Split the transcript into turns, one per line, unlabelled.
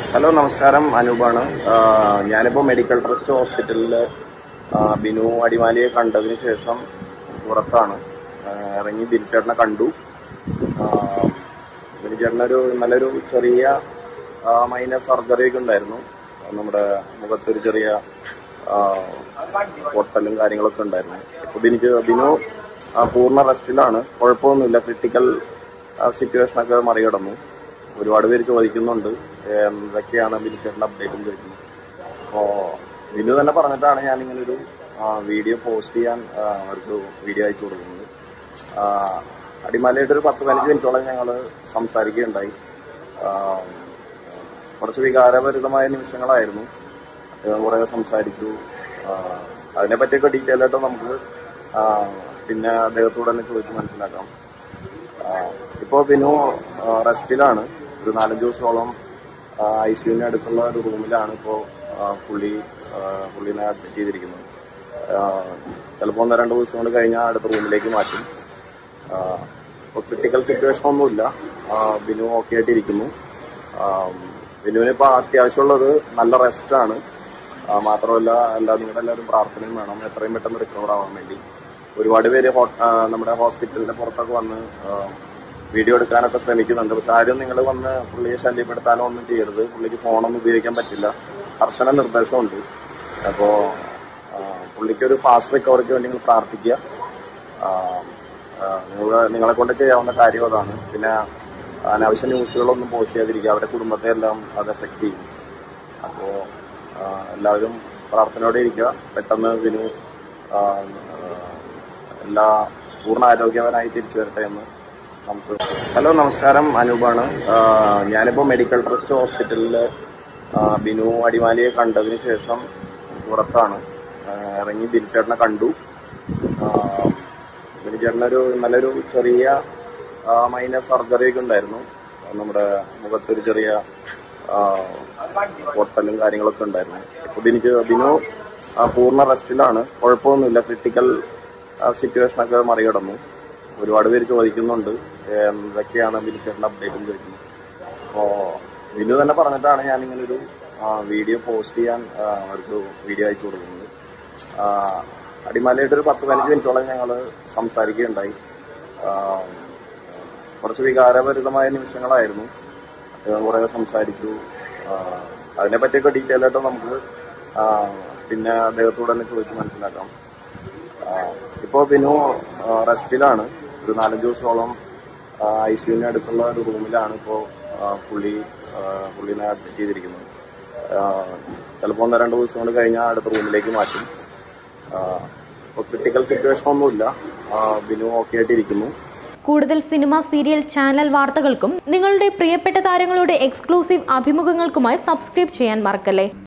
hello നമസ്കാരം അനൂപാണ് ആഹ് ഞാനിപ്പോൾ medical trust ഹോസ്പിറ്റലിൽ ആഹ് ബിനു അടിമാലിയെ കണ്ടതിന് ശേഷം പുറത്താണ് ആഹ് ഇറങ്ങി ബിരിച്ചേട്ടനെ കണ്ടു ആഹ് ബിരിച്ചേട്ടനൊരു നല്ലൊരു ചെറിയ മൈനർ സർജറി ഒക്കെ ഉണ്ടായിരുന്നു നമ്മുടെ മുഖത്തൊരു ചെറിയ ആഹ് പൊട്ടലും കാര്യങ്ങളൊക്കെ ഉണ്ടായിരുന്നു ഇപ്പോൾ ബിനിക്ക് ബിനു ആഹ് പൂർണ്ണ റെസ്റ്റിലാണ് കുഴപ്പമൊന്നുമില്ല ക്രിട്ടിക്കൽ സിറ്റുവേഷനൊക്കെ മറികടന്നു ഒരുപാട് പേര് ചോദിക്കുന്നുണ്ട് എന്തൊക്കെയാണ് ബിനിച്ചേട്ടൻ്റെ അപ്ഡേറ്റും ചോദിക്കുന്നത് അപ്പോൾ ബിനു തന്നെ പറഞ്ഞിട്ടാണ് ഞാൻ ഇങ്ങനെ ഒരു വീഡിയോ പോസ്റ്റ് ചെയ്യാൻ ആ, അവർക്ക് വീഡിയോ അയച്ചു കൊടുക്കുന്നത് ആ, അടിമാലിയായിട്ട് ഒരു പത്ത് പതിനഞ്ച് മിനിറ്റോളം ഞങ്ങൾ സംസാരിക്കുകയുണ്ടായി ആ, കുറച്ച് വികാരഭരിതമായ നിമിഷങ്ങളായിരുന്നു അദ്ദേഹം കുറേ സംസാരിച്ചു ആ, അതിനെപ്പറ്റിയൊക്കെ ഡീറ്റെയിൽ ആയിട്ട് നമുക്ക് ആ, പിന്നെ അദ്ദേഹത്തോട് തന്നെ ചോദിച്ച് മനസ്സിലാക്കാം ഇപ്പോൾ ബിനു റെസ്റ്റിലാണ് ഒരു നാലഞ്ച് ദിവസത്തോളം ഐ സിയുവിന് അടുത്തുള്ള ഒരു റൂമിലാണ് ഇപ്പോൾ പുള്ളി ആ, പുള്ളിനെ അഡ്മിറ്റ് ചെയ്തിരിക്കുന്നത് ചിലപ്പോൾ ഒന്ന് രണ്ട് ദിവസം കൊണ്ട് കഴിഞ്ഞാൽ അടുത്ത റൂമിലേക്ക് മാറ്റും ഇപ്പോൾ ക്രിട്ടിക്കൽ സിറ്റുവേഷൻ ഒന്നുമില്ല ആ, ബിനു ഓക്കെ ആയിട്ടിരിക്കുന്നു ആ, ബിനുവിന് ഇപ്പോൾ അത്യാവശ്യമുള്ളത് നല്ല റെസ്റ്റാണ് മാത്രമല്ല എല്ലാ നിങ്ങളുടെ എല്ലാവരും പ്രാർത്ഥനയും വേണം എത്രയും പെട്ടെന്ന് റിക്കവർ ആവാൻ വേണ്ടി ഒരുപാട് പേര് ഹോ- ആ, നമ്മുടെ ഹോസ്പിറ്റലിന്റെ പുറത്തൊക്കെ വന്ന് ആ, വീഡിയോ എടുക്കാനൊക്കെ ശ്രമിക്കുന്നുണ്ട് പക്ഷെ ആരും നിങ്ങൾ വന്ന് പുള്ളിയെ ശല്യപ്പെടുത്താനോ ഒന്നും ചെയ്യരുത് പുള്ളിക്ക് ഫോണൊന്നും ഉപയോഗിക്കാൻ പറ്റില്ല കർശന നിർദ്ദേശമുണ്ട് അപ്പോൾ പുള്ളിക്ക് ഒരു ഫാസ്റ്റ് റിക്കവറിക്ക് വേണ്ടി നിങ്ങൾ പ്രാർത്ഥിക്കുക നിങ്ങൾ നിങ്ങളെ കൊണ്ട് ചെയ്യാവുന്ന കാര്യം അതാണ് പിന്നെ അനാവശ്യ ന്യൂസുകളൊന്നും പോസ്റ്റ് ചെയ്യാതിരിക്കുക അവരുടെ കുടുംബത്തെ എല്ലാം അത് എഫക്ട് ചെയ്യും അപ്പോൾ എല്ലാവരും പ്രാർത്ഥനയോടെ ഇരിക്കുക പെട്ടെന്ന് ഇതിന് ആ, ആ, എല്ലാ പൂർണ്ണ ആരോഗ്യവനായി തിരിച്ചു വരട്ടെ എന്ന് നമുക്ക് ഹലോ നമസ്കാരം അനൂപാണ് ആ, ഞാനിപ്പോൾ മെഡിക്കൽ ട്രസ്റ്റ് ഹോസ്പിറ്റലിൽ ബിനു അടിമാലിയെ കണ്ടതിന് ശേഷം പുറത്താണ് ആ, ഇറങ്ങി ബിരിച്ചേട്ടനെ കണ്ടു ബിരിച്ചേട്ടനൊരു നല്ലൊരു ചെറിയ മൈനർ സർജറി ഒക്കെ ഉണ്ടായിരുന്നു നമ്മുടെ മുഖത്തൊരു ചെറിയ ആ, പൊട്ടലും കാര്യങ്ങളൊക്കെ ഉണ്ടായിരുന്നു ഇപ്പോൾ ബിനിക്ക് ബിനു ആ, പൂർണ്ണ റെസ്റ്റിലാണ് കുഴപ്പമൊന്നുമില്ല ക്രിട്ടിക്കൽ സിറ്റുവേഷനൊക്കെ മറികടന്നു ഒരുപാട് പേര് ചോദിക്കുന്നുണ്ട് എന്തൊക്കെയാണ് ബിനിച്ചേട്ടൻ്റെ അപ്ഡേറ്റും ചോദിക്കുന്നത് അപ്പോൾ ബിനു തന്നെ പറഞ്ഞിട്ടാണ് ഞാൻ ഇങ്ങനെ ഒരു വീഡിയോ പോസ്റ്റ് ചെയ്യാൻ ആ, അവർക്ക് വീഡിയോ അയച്ചു കൊടുക്കുന്നത് ആ, അടിമാലിയായിട്ട് ഒരു പത്ത് പതിനഞ്ച് മിനിറ്റോളം ഞങ്ങൾ സംസാരിക്കുകയുണ്ടായി ആ, കുറച്ച് വികാരഭരിതമായ നിമിഷങ്ങളായിരുന്നു അദ്ദേഹം കുറേ സംസാരിച്ചു ആ, അതിനെപ്പറ്റിയൊക്കെ ഡീറ്റെയിൽ ആയിട്ട് നമുക്ക് ആ, പിന്നെ അദ്ദേഹത്തോട് തന്നെ ചോദിച്ച് മനസ്സിലാക്കാം ഇപ്പോൾ ബിനു റെസ്റ്റിലാണ് ഒരു നാലഞ്ച് ദിവസത്തോളം ഐ സിയുവിന് അടുത്തുള്ള ഒരു റൂമിലാണ് ഇപ്പോൾ പുള്ളി ആ, പുള്ളിനെ അഡ്മിറ്റ് ചെയ്തിരിക്കുന്നത് ചിലപ്പോൾ ഒന്ന് രണ്ട് ദിവസം കൊണ്ട് കഴിഞ്ഞാൽ അടുത്ത റൂമിലേക്ക് മാറ്റും ഇപ്പോൾ ക്രിട്ടിക്കൽ സിറ്റുവേഷൻ ഒന്നുമില്ല ആ, ബിനു ഓക്കെ ആയിട്ടിരിക്കുന്നു
കൂടുതൽ സിനിമ സീരിയൽ ചാനൽ വാർത്തകൾക്കും നിങ്ങളുടെ പ്രിയപ്പെട്ട താരങ്ങളുടെ എക്സ്ക്ലൂസീവ് അഭിമുഖങ്ങൾക്കുമായി സബ്സ്ക്രൈബ് ചെയ്യാൻ മറക്കല്ലേ